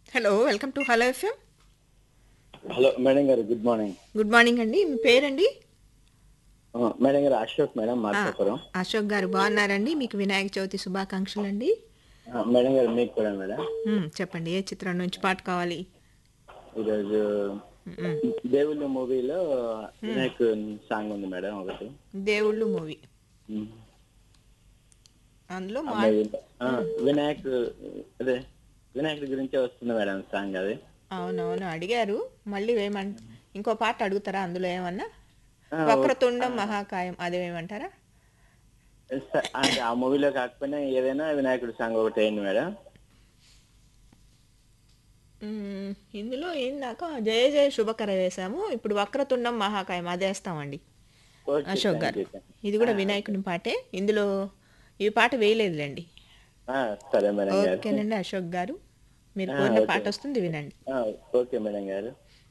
Hello welcome to hello FM hello madam గారు good morning good morning అండి మీ పేరండి ఆ, మేడం గారు అశోక్ మేడం మార్కాపురం అశోక్ గారు బాగున్నారండి మీకు వినాయక చవితి శుభాకాంక్షలు అండి ఆ, మేడం గారు మీకు కూడా మేడం చెప్పండి ఏ చిత్రం నుంచి పాట కావాలి ఈరోజు మ్మ్. దేవుళ్ళ మూవీలో వినాయక్ సాంగ్ ఉంది మేడం ఒకటి దేవుళ్ళు మూవీ మ్మ్. అందులో ఆ మా మూవీలో ఆ, వినాయక్ అదే వినాయకుడి గురించే వస్తుంది మేడం సాంగ్ అది అవునవును అడిగారు మళ్ళీ వేయమంట ఇంకో పాట అడుగుతారా అందులో ఏమన్నా ఆ, వక్రతుండం మహాకాయం అదేమేమంటారా స- అంటే ఆ మూవీలో కాకపోయినా ఏదైనా వినాయకుడి సాంగ్ ఒకటి అయింది మేడం మ్మ్. ఇందులో ఏందాక జయ జయ శుభకర వేసాము ఇప్పుడు వక్రతుండం మహాకాయం అది వేస్తామండి ఓకే, అశోక్ థాంక్ గారు యూ, థాంక్ యూ. ఇది కూడా వినాయకుని పాటే ఇందులో ఈ పాట వేయలేదులేండి ఆ, సరే మేడం గారు ఓకేనండి అశోక్ గారు మీరు ఆ, కోరిన ఓకే. పాట వస్తుంది వినండి ఆ, ఓకే మేడం గారు